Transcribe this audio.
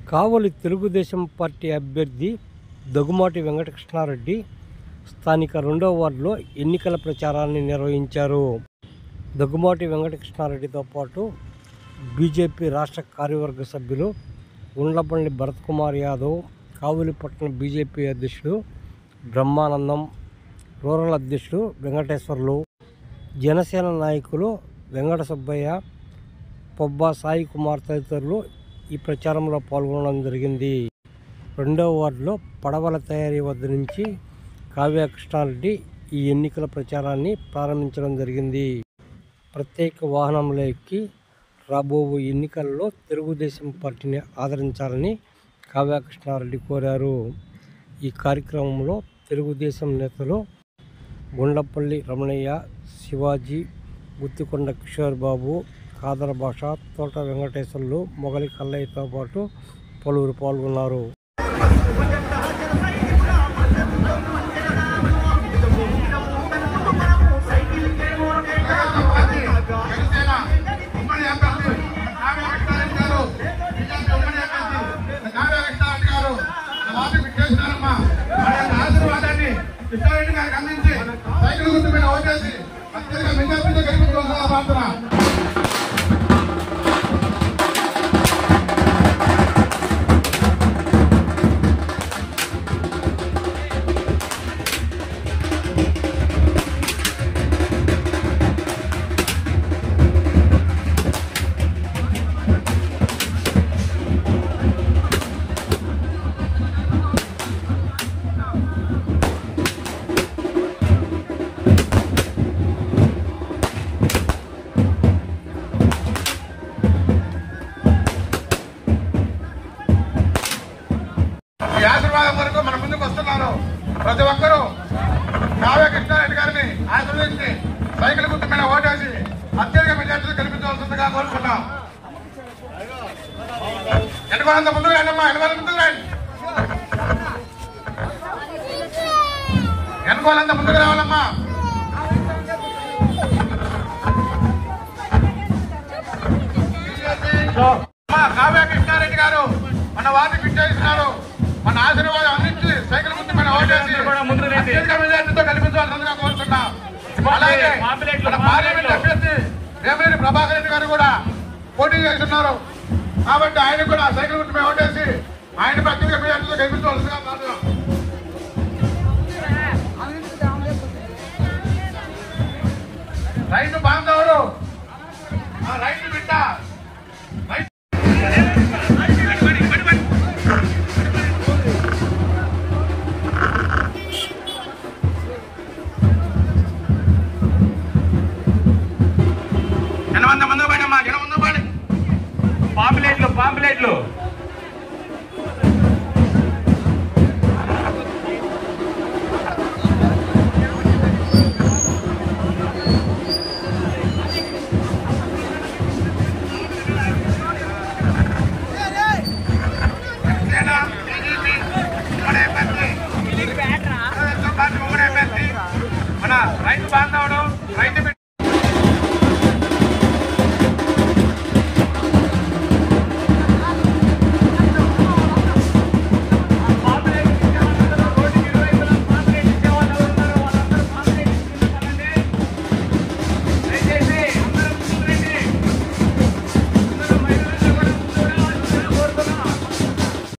కావలి Telugu Desam party అభ్యర్థి దగుమాటి వెంకటకృష్ణారెడ్డి స్థానిక రెండవ వార్డులో ఎన్నికల ప్రచారాన్ని నిర్వహించారు దగ్గుమాటి వెంకటకృష్ణారెడ్డితో పాటు బీజేపీ రాష్ట్ర కార్యవర్గ సభ్యులు ఉండ్లపల్లి భరత్ కుమార్ యాదవ్ కావులిపట్నం బీజేపీ అధ్యక్షుడు బ్రహ్మానందం రూరల్ అధ్యక్షుడు వెంకటేశ్వర్లు జనసేన నాయకులు వెంకట సుబ్బయ్య పొబ్బా సాయి కుమార్ తదితరులు ఈ ప్రచారంలో పాల్గొనడం జరిగింది రెండవ వార్డులో పడవల తయారీ వద్ద నుంచి కావ్య కృష్ణారెడ్డి ఈ ఎన్నికల ప్రచారాన్ని ప్రారంభించడం జరిగింది ప్రత్యేక వాహనంలో ఎక్కి రాబో ఎన్నికల్లో తెలుగుదేశం పార్టీని ఆదరించాలని కావ్య కృష్ణారెడ్డి కోరారు ఈ కార్యక్రమంలో తెలుగుదేశం నేతలు గుండ్లపల్లి రమణయ్య శివాజీ గుత్తికొండ కిషోర్ బాబు కాదర భాష తోట వెంకటేశ్వర్లు మొగలి కల్లయ్యతో పాటు పలువురు పాల్గొన్నారు జనసేన ఉమ్మడి అభ్యర్థి కావ్య వెంకటరెడ్డి గారు బీజేపీ ఉమ్మడి అభ్యర్థి కావ్య వెంకటరెడ్డి గారు మాకు విచ్చేసినారమ్మా మరి యొక్క ఆశీర్వాదాన్ని కృష్ణారెడ్డి గారికి అందించి సైకిల్ గుర్తు మీద ఓటేసి అత్యధిక మెజార్టీతో గెలిపించవలసిన ప్రార్థన ఈ ఆశీర్వాదం వరకు మన ముందుకు వస్తున్నారు ప్రతి ఒక్కరూ కావ్య కృష్ణారెడ్డి గారిని ఆశీర్వదించి సైకిల్ గుర్తు మీద ఓటేసి అత్యధిక మెజార్టీతో గెలిపించవలసిందిగా కోరుకుంటున్నాం ఎన్నుకోనంత ముందుకు రండి అమ్మా ఎన్నుకోనంత ముందుకు రండి ఎన్నుకోనంత ముందుకు రావాలమ్మా అమ్మా, కావ్య కృష్ణారెడ్డి గారు మన వారిని పిచ్చేస్తున్నారు మన ఆశీర్వాదం అందించి సైకిల్ ముందు మన ఓటేసి అత్యధిక మెజార్టీతో కల్పించవలసిందిగా కోరుతున్నాం అలాగే మన పార్లమెంట్ అభ్యర్థి వేమిరెడ్డి ప్రభాకర్ రెడ్డి గారు కూడా పోటీ చేస్తున్నారు కాబట్టి ఆయన కూడా సైకిల్ గుర్తు మీద ఓటేసి ఆయన అత్యధిక మెజార్టీతో కల్పించవలసిందిగా కోరుతున్నాం రైతు బాంధవుడు ఆ రైతు బిడ్డ రైతు జనమంద ముందు పడమ్మా జనం ముందు పడి పాంప్లెట్లు పాంప్లెట్లు